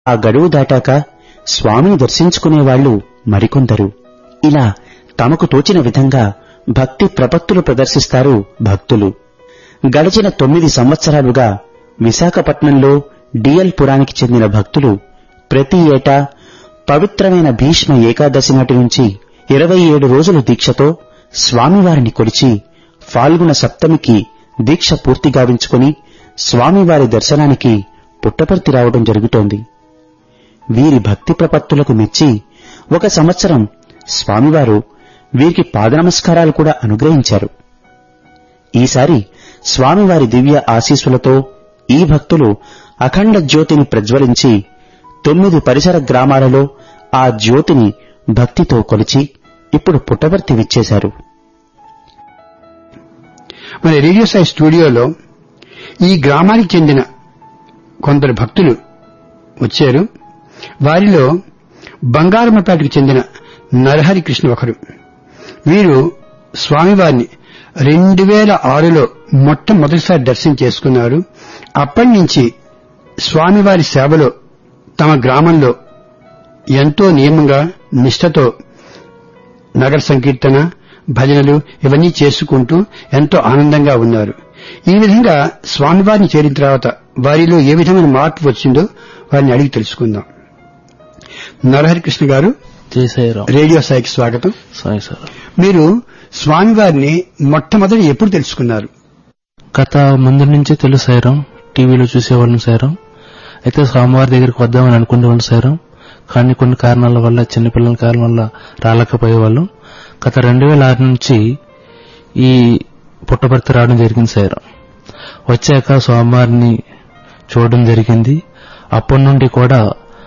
ఆ గడువు దాటాక స్వామిని దర్శించుకునేవాళ్లు మరికొందరు ఇలా తమకు తోచిన విధంగా భక్తి ప్రపత్తులు ప్రదర్శిస్తారు భక్తులు గడిచిన తొమ్మిది సంవత్సరాలుగా విశాఖపట్నంలో డిఎల్ పురానికి చెందిన భక్తులు ప్రతి ఏటా పవిత్రమైన భీష్మ ఏకాదశి నాటి నుంచి ఇరవై ఏడు రోజుల దీక్షతో స్వామివారిని కొలిచి ఫాల్గుణ సప్తమికి దీక్ష పూర్తి గావించుకుని స్వామివారి దర్శనానికి పుట్టపర్తి రావడం జరుగుతోంది వీరి భక్తి ప్రపత్తులకు మెచ్చి ఒక సంవత్సరం స్వామివారు వీరికి పాదనమస్కారాలు కూడా అనుగ్రహించారు ఈసారి స్వామివారి దివ్య ఆశీస్సులతో ఈ భక్తులు అఖండ జ్యోతిని ప్రజ్వలించి తొమ్మిది పరిసర గ్రామాలలో ఆ జ్యోతిని భక్తితో కొలిచి ఇప్పుడు పుట్టపర్తి విచ్చేశారు మన రేడియో సాయి స్టూడియోలో ఈ గ్రామానికి చెందిన కొందరు భక్తులు వచ్చారు వారిలో బంగారమ్మపేటకు చెందిన నరహరి కృష్ణ ఒకరు వీరు స్వామివారిని రెండు వేల ఆరులో మొట్టమొదటిసారి దర్శనం చేసుకున్నారు అప్పటి నుంచి స్వామివారి సేవలో తమ గ్రామంలో ఎంతో నియమంగా నిష్ఠతో నగర సంకీర్తన భజనలు ఇవన్నీ చేసుకుంటూ ఎంతో ఆనందంగా ఉన్నారు ఈ విధంగా స్వామివారిని చేరిన తర్వాత వారిలో ఏ విధమైన మార్పు వచ్చిందో వారిని అడిగి తెలుసుకుందాం నరహరి కృష్ణ గారు జై సాయిరాం రేడియో సాయికి స్వాగతం సాయి సార్ మీరు స్వామివారిని మొట్టమొదటి ఎప్పుడు తెలుసుకున్నారు గత ముందు నుంచే తెలుసు సాయిరాం టీవీలో చూసేవాళ్ళం సాయిరాం అయితే స్వామివారి దగ్గరికి వద్దామని అనుకునేవాళ్ళం సాయిరాం కానీ కొన్ని కారణాల వల్ల చిన్నపిల్లల కారణం వల్ల రాలేకపోయేవాళ్ళం గత రెండు వేల ఆరు నుంచి ఈ పుట్టపర్తి రావడం జరిగింది సాయిరాం వచ్చాక స్వామివారిని చూడడం జరిగింది అప్పటి నుండి కూడా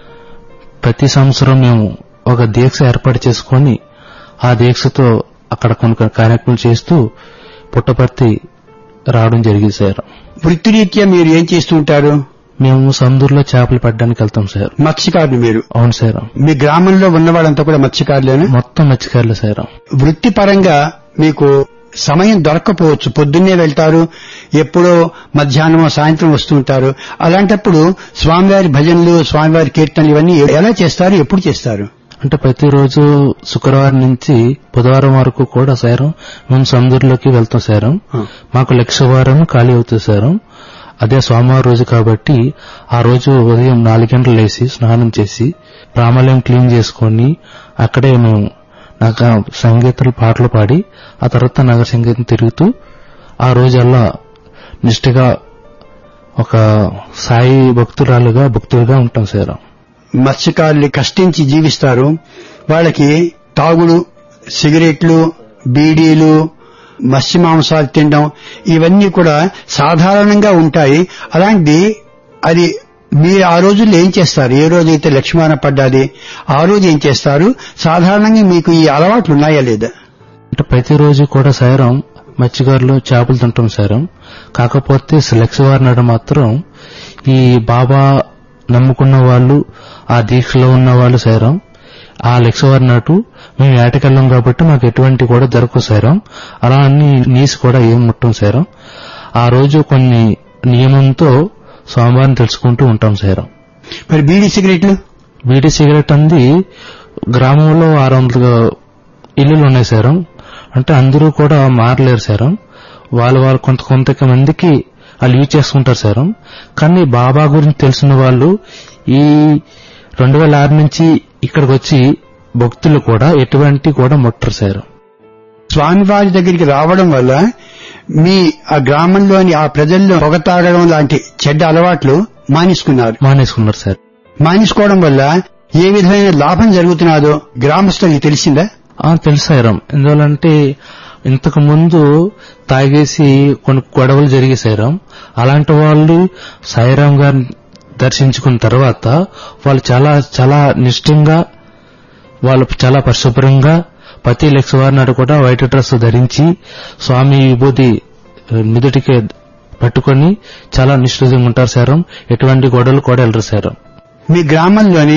ప్రతి సంవత్సరం మేము ఒక దీక్ష ఏర్పాటు చేసుకొని ఆ దీక్షతో అక్కడ కొన్ని కొన్ని కార్యక్రమాలు చేస్తూ పుట్టపర్తి రావడం జరిగింది సార్ వృత్తిరీత్యా మీరు ఏం చేస్తూ ఉంటారు మేము సందూరులో చేపలు పట్టడానికి వెళ్తాం సార్ మత్స్యకారులు మీరు అవును సార్ మీ గ్రామంలో ఉన్న వాళ్ళంతా కూడా మత్స్యకారులేనా మొత్తం మత్స్యకారులు సార్ వృత్తిపరంగా మీకు సమయం దొరక్కపోవచ్చు పొద్దున్నే వెళ్తారు ఎప్పుడో మధ్యాహ్నమో సాయంత్రం వస్తుంటారు అలాంటప్పుడు స్వామివారి భజనలు స్వామివారి కీర్తనలు ఇవన్నీ ఎలా చేస్తారు ఎప్పుడు చేస్తారు అంటే ప్రతిరోజు శుక్రవారం నుంచి బుధవారం వరకు కూడా సారం మేము సందూరులోకి వెళ్తాం సారం మాకు లక్షవారం ఖాళీ అవుతుంది సారం అదే సోమవారం రోజు కాబట్టి ఆ రోజు ఉదయం నాలుగు గంటలు లేసి స్నానం చేసి రామాలయం క్లీన్ చేసుకొని అక్కడే మేము నాకు సంగీతాలు పాటలు పాడి ఆ తర్వాత నగర సంగీతం తిరుగుతూ ఆ రోజల్లా నిష్ఠగా ఒక సాయి భక్తురాలుగా భక్తులుగా ఉంటాం సార్ మత్స్యకారులు కష్టించి జీవిస్తారు వాళ్ళకి తాగుడు సిగరెట్లు బీడీలు మత్స్య మాంసాలు తినడం ఇవన్నీ కూడా సాధారణంగా ఉంటాయి అలాంటిది అది మీరు ఆ రోజుల్లో ఏం చేస్తారు ఏ రోజైతే లక్ష్మణ పడ్డాది ఆ రోజు ఏం చేస్తారు సాధారణంగా మీకు ఈ అలవాట్లు ఉన్నాయా లేదా అంటే ప్రతిరోజు కూడా సారం మత్స్యకారులు చేపలు తింటాం సారం కాకపోతే లక్షవారి నాడు మాత్రం ఈ బాబా నమ్ముకున్న వాళ్ళు ఆ దీక్షలో ఉన్న వాళ్ళు సారం ఆ లక్షవారి నాటు మేము ఏటకెళ్ళం కాబట్టి మాకు ఎటువంటి కూడా దొరకవు సారం అలా అన్ని నీసు కూడా ఏం ముట్టం సారం ఆ రోజు కొన్ని నియమంతో స్వామివారిని తెలుసుకుంటూ ఉంటాం సారం మరి బీడీ సిగరెట్లు బీడీ సిగరెట్ అంది గ్రామంలో ఆరు వందల ఇల్లులు ఉన్నాయి సారం అంటే అందరూ కూడా మారలేరు సారం వాళ్ళు వాళ్ళు కొంత కొంతమందికి వాళ్ళు యూజ్ చేసుకుంటారు సారం కానీ బాబా గురించి తెలిసిన వాళ్ళు ఈ రెండు వేల ఆరు నుంచి ఇక్కడికి వచ్చి భక్తులు కూడా ఎటువంటి కూడా ముట్టరు సారం స్వామివారి దగ్గరికి రావడం వల్ల మీ ఆ గ్రామంలోని ఆ ప్రజల్లో పొగ తాగడం లాంటి చెడ్డ అలవాట్లు మానేసుకున్నారు మానేసుకున్నారు సార్ మానేసుకోవడం వల్ల ఏ విధమైన లాభం జరుగుతున్నదో గ్రామస్తులకి తెలిసిందా ఆ, తెలుసు సాయిరాం ఎందువల్లంటే ఇంతకు ముందు తాగేసి కొన్ని గొడవలు జరిగే సాయిరాం అలాంటి వాళ్ళు సాయిరాం గారిని దర్శించుకున్న తర్వాత వాళ్ళు చాలా చాలా నిష్ఠంగా వాళ్ళు చాలా పరిశుభ్రంగా ప్రతి లక్షవారి నాడు కూడా వైట్ డ్రెస్ ధరించి స్వామి విభూతి నుదుటికి పట్టుకొని చాలా నిష్ఠంగా ఉంటారు సారం ఎటువంటి గొడవలు కూడా వెళ్ళరు సారం మీ గ్రామంలోని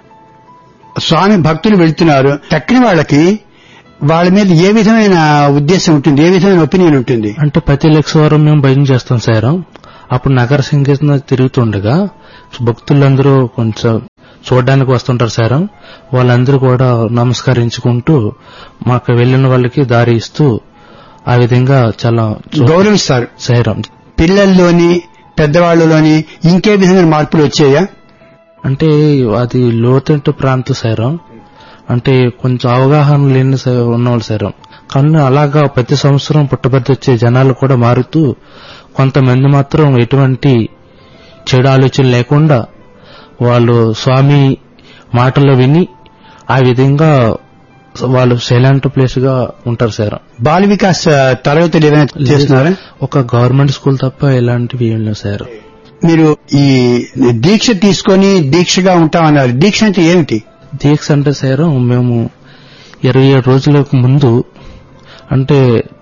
స్వామి భక్తులు వెళ్తున్నారు తక్కిన వాళ్ళకి వాళ్ళ మీద ఏ విధమైన ఉద్దేశం ఉంటుంది ఏ విధమైన ఒపీనియన్ ఉంటుంది అంటే ప్రతి లక్ష వారం మేము భజన చేస్తాం సారం అప్పుడు నగర సంకీర్తన తిరుగుతుండగా భక్తులందరూ కొంచెం చూడడానికి వస్తుంటారు సారం వాళ్ళందరూ కూడా నమస్కరించుకుంటూ మాకు వెళ్ళిన వాళ్ళకి దారి ఇస్తూ ఆ విధంగా చాలా చూ- గౌరవిస్తారు సాయిరాం పిల్లల్లోని పెద్దవాళ్ళలోని ఇంకే విధంగా మార్పులు వచ్చాయా అంటే అది లోతట్టు ప్రాంత సారం అంటే కొంచెం అవగాహన లేని స- ఉన్నవాళ్ళు సారం కానీ అలాగా ప్రతి సంవత్సరం పుట్టబద్ది వచ్చే జనాలు కూడా మారుతూ కొంతమంది మాత్రం ఎటువంటి చెడు ఆలోచన లేకుండా వాళ్ళు స్వామి మాటలు విని ఆ విధంగా వాళ్ళు సైలెంట్ ప్లేస్ గా ఉంటారు సార్ బాల వికాస్ ఆ, తరగతులు ఏమైనా చేస్తున్నారా ఒక గవర్నమెంట్ స్కూల్ తప్ప ఇలాంటివి ఏం లేవు సార్ మీరు ఈ దీక్ష తీసుకొని దీక్షగా ఉంటామన్నారు దీక్ష అంటే ఏమిటి దీక్ష అంటే సార్ మేము ఇరవై ఏడు రోజులకు ముందు అంటే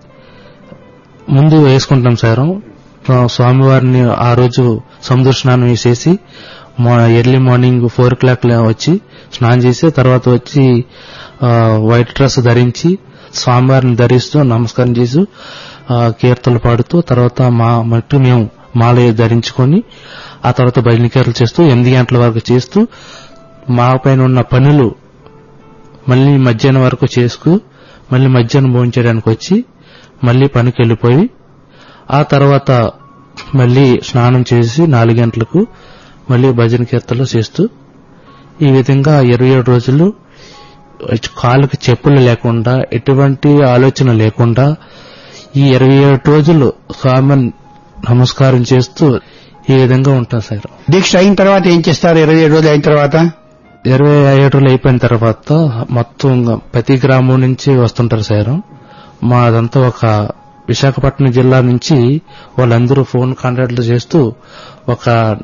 ముందు వేసుకుంటాం సార్ స్వామివారిని ఆ రోజు సముద్ర స్నానం వేసేసి early morning four o'clock వచ్చి స్నానం చేసి తర్వాత వచ్చి ఆ, వైట్ డ్రెస్ ధరించి స్వామివారిని ధరిస్తూ నమస్కారం చేసి ఆ, కీర్తనలు పాడుతూ తర్వాత మా మట్టు మేము మాల ధరించుకొని ఆ తర్వాత భజన కీర్తలు చేస్తూ ఎనిమిది గంటల వరకు చేస్తూ మా పైన ఉన్న పనులు మళ్ళీ మధ్యాహ్నం వరకు చేసుకు మళ్ళీ మధ్యాహ్నం భోంచేయడానికి వచ్చి మళ్ళీ పనికి వెళ్ళిపోయి ఆ తర్వాత మళ్ళీ స్నానం చేసి నాలుగు గంటలకు మళ్ళీ భజన కీర్తనలు చేస్తూ ఈ విధంగా ఇరవై ఏడు రోజులు కాళ్ళకి చెప్పులు లేకుండా ఎటువంటి ఆలోచన లేకుండా ఈ ఇరవై ఏడు రోజులు స్వామిని నమస్కారం చేస్తూ ఈ విధంగా ఉంటాం సార్ దీక్ష అయిన తర్వాత ఏం చేస్తారు ఇరవై ఏడు రోజులు అయిన తర్వాత ఇరవై ఏడు రోజులు అయిపోయిన తర్వాత మొత్తం ప్రతి గ్రామం నుంచి వస్తుంటారు సార్ మాదంతా ఒక విశాఖపట్నం జిల్లా నుంచి వాళ్ళందరూ ఫోన్ కాంటాక్ట్లు చేస్తూ ఒక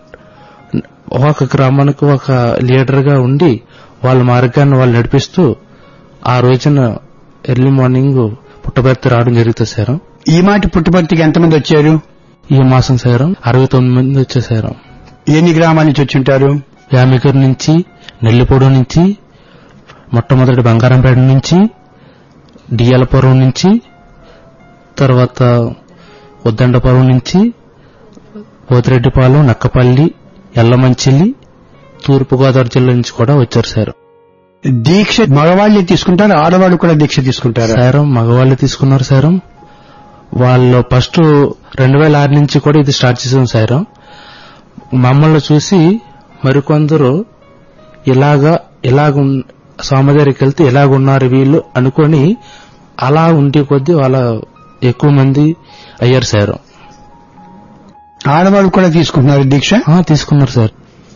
ఒక గ్రామానికి ఒక లీడర్ గా ఉండి వాళ్ళ మార్గాన్ని వాళ్ళు నడిపిస్తూ ఆ రోజున ఎర్లీ మార్నింగ్ పుట్టబర్తి రావడం జరుగుతుంది సార్ ఈ మాట పుట్టుబర్తికి ఎంతమంది వచ్చారు ఈ మాసం సార్ అరవై తొమ్మిది మంది వచ్చేసారు ఎన్ని గ్రామాల నుంచి వచ్చి ఉంటారు యామికర్ నుంచి నెల్లిపూడి నుంచి మొట్టమొదటి బంగారంపేట నుంచి డియలపురం నుంచి తర్వాత ఉద్దండపురం నుంచి పోతిరెడ్డిపాలెం నక్కపల్లి ఎల్లమంచిలి తూర్పుగోదావరి జిల్లా నుంచి కూడా వచ్చారు సార్ దీక్ష మగవాళ్ళే తీసుకుంటారు ఆడవాళ్ళు కూడా దీక్ష తీసుకుంటారు సారం మగవాళ్ళు తీసుకున్నారు సారం వాళ్ళు ఫస్ట్ రెండు వేల ఆరు నుంచి కూడా ఇది స్టార్ట్ చేసాం సారం మమ్మల్ని చూసి మరికొందరు ఇలాగా ఇలాగ ఉన్- స్వామి దగ్గరికి వెళ్తే ఇలాగున్నారు వీళ్ళు అనుకొని అలా ఉండే కొద్దీ వాళ్ళ ఎక్కువ మంది అయ్యారు సార్ ఆడవాళ్ళు కూడా తీసుకుంటున్నారు దీక్ష ఆ, తీసుకున్నారు సార్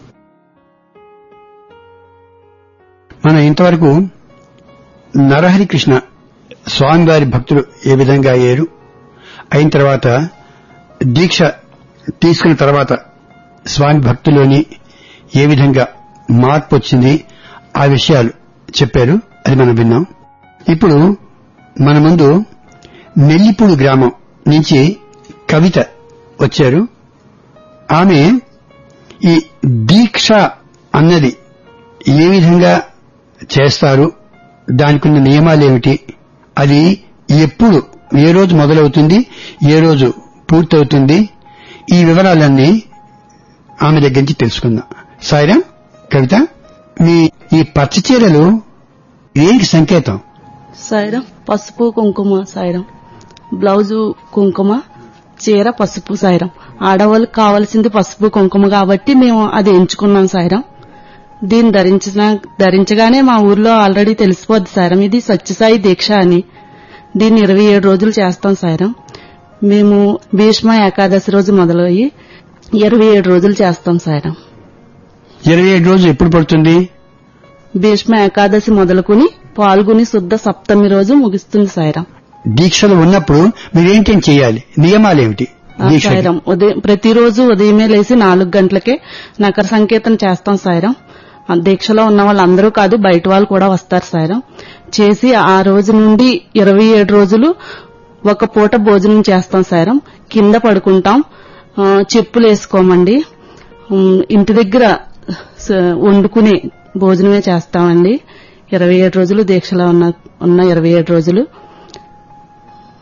మనం ఇంతవరకు నరహరి కృష్ణ స్వామివారి భక్తులు ఏ విధంగా అయ్యారు అయిన తర్వాత దీక్ష తీసుకున్న తర్వాత స్వామి భక్తులోని ఏ విధంగా మార్పు వచ్చింది ఆ విషయాలు చెప్పారు అది మనం విన్నాం ఇప్పుడు మన ముందు నెల్లిపూడి గ్రామం నుంచి కవిత వచ్చారు ఆమె ఈ దీక్ష అన్నది ఏ విధంగా చేస్తారు దానికి ఉన్న నియమాలు ఏమిటి అది ఎప్పుడు ఏ రోజు మొదలవుతుంది ఏ రోజు పూర్తవుతుంది ఈ వివరాలన్నీ ఆమె దగ్గర నుంచి తెలుసుకుందాం సాయిరాం కవిత మీ ఈ పచ్చ చీరలు దేనికి సంకేతం సాయిరం పసుపు కుంకుమ సాయిరం బ్లౌజు కుంకుమ చీర పసుపు సాయిరం ఆడవాళ్ళకి కావాల్సింది పసుపు కుంకుమ కాబట్టి మేము అది ఎంచుకున్నాం సాయిరం దీన్ని ధరించిన ధరించగానే మా ఊర్లో ఆల్రెడీ తెలిసిపోద్ది సాయిరం ఇది సత్యసాయి దీక్ష అని దీన్ని ఇరవై ఏడు రోజులు చేస్తాం సాయిరం మేము భీష్మ ఏకాదశి రోజు మొదలయ్యి ఇరవై ఏడు రోజులు చేస్తాం సాయిరం ఇరవై ఏడు రోజులు ఎప్పుడు పడుతుంది భీష్మ ఏకాదశి మొదలుకుని పాల్గొని శుద్ధ సప్తమి రోజు ముగిస్తుంది సాయిరం దీక్షలు ఉన్నప్పుడు మీరేంటేం చేయాలి నియమాలేమిటి ఆ, దీక్ష సాయిరం ఉదయం ప్రతిరోజు ఉదయమే లేచి నాలుగు గంటలకే నకర సంకేతం చేస్తాం సాయిరం ఆ దీక్షలో ఉన్న వాళ్ళందరూ కాదు బయట వాళ్ళు కూడా వస్తారు సాయిరం చేసి ఆ రోజు నుండి ఇరవై ఏడు రోజులు ఒక పూట భోజనం చేస్తాం సాయిరం కింద పడుకుంటాం ఆ, చెప్పులు వేసుకోమండి ఉమ్, ఇంటి దగ్గర స- వండుకునే భోజనమే చేస్తామండి ఇరవై ఏడు రోజులు దీక్షలో ఉన్న ఉన్న ఇరవై ఏడు రోజులు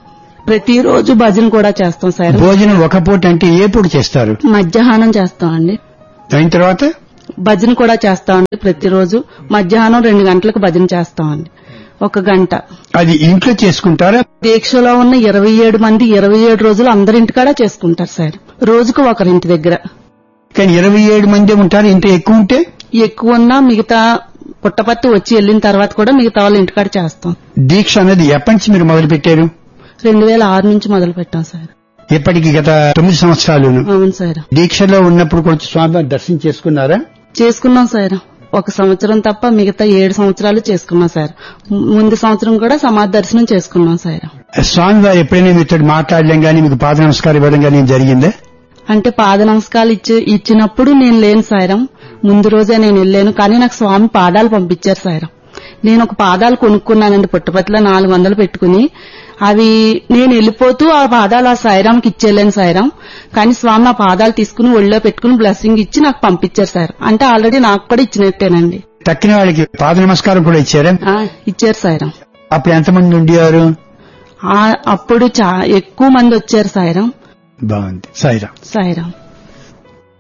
ప్రతిరోజు భజన కూడా చేస్తాం సార్ భోజనం ఒక పూట అంటే ఏ పూట చేస్తారు మధ్యాహ్నం చేస్తామండి అయిన తర్వాత భజన కూడా చేస్తామండి ప్రతిరోజు మధ్యాహ్నం రెండు గంటలకు భజన చేస్తామండి ఒక గంట అది ఇంట్లో చేసుకుంటారా దీక్షలో ఉన్న ఇరవై ఏడు మంది ఇరవై ఏడు రోజులు అందరింటికాడ చేసుకుంటారు సార్ రోజుకు ఒకరింటి దగ్గర కానీ ఇరవై ఏడు మంది ఉంటారు ఇంత ఎక్కువ ఉంటే ఎక్కువ ఉన్నా మిగతా పుట్టపత్తి వచ్చి వెళ్ళిన తర్వాత కూడా మిగతా వాళ్ళ ఇంటికాడ చేస్తాం దీక్ష అనేది ఎప్పటి నుంచి మీరు మొదలు పెట్టారు రెండు వేల ఆరు నుంచి మొదలు పెట్టాం సార్ ఇప్పటికి గత తొమ్మిది సంవత్సరాలు అవును సార్ దీక్షలో ఉన్నప్పుడు కొంచెం స్వామివారి దర్శనం చేసుకున్నారా చేసుకున్నాం సార్ ఒక సంవత్సరం తప్ప మిగతా ఏడు సంవత్సరాలు చేసుకున్నాం సార్ ముందు సంవత్సరం కూడా సమాధి దర్శనం చేసుకున్నాం సార్ స్వామివారు ఎప్పుడైనా మీతో మాట్లాడలేం గానీ మీకు పాద నమస్కారం ఇవ్వడం గానీ జరిగిందా అంటే పాద నమస్కారాలు ఇచ్చి ఇచ్చినప్పుడు నేను లేను సాయిరం ముందు రోజే నేను వెళ్ళాను కానీ నాకు స్వామి పాదాలు పంపించారు సాయిరం నేను ఒక పాదాలు కొనుక్కున్నానండి పుట్టపతిలో నాలుగు వందలు పెట్టుకుని అవి నేను వెళ్ళిపోతూ ఆ పాదాలు ఆ సాయిరాంకి ఇచ్చేళ్ళాను సాయిరాం కానీ స్వామి ఆ పాదాలు తీసుకుని ఒళ్ళో పెట్టుకుని బ్లెస్సింగ్ ఇచ్చి నాకు పంపించారు సార్ అంటే ఆల్రెడీ నాకు కూడా ఇచ్చినట్టేనండి తక్కిన వాళ్ళకి పాద నమస్కారం కూడా ఇచ్చారా ఆ, ఇచ్చారు సాయిరాం అప్పుడు ఎంతమంది ఉండేవారు ఆ, అప్పుడు చా ఎక్కువ మంది వచ్చారు సాయిరాం బాగుంది సాయిరామ్ సాయిరాం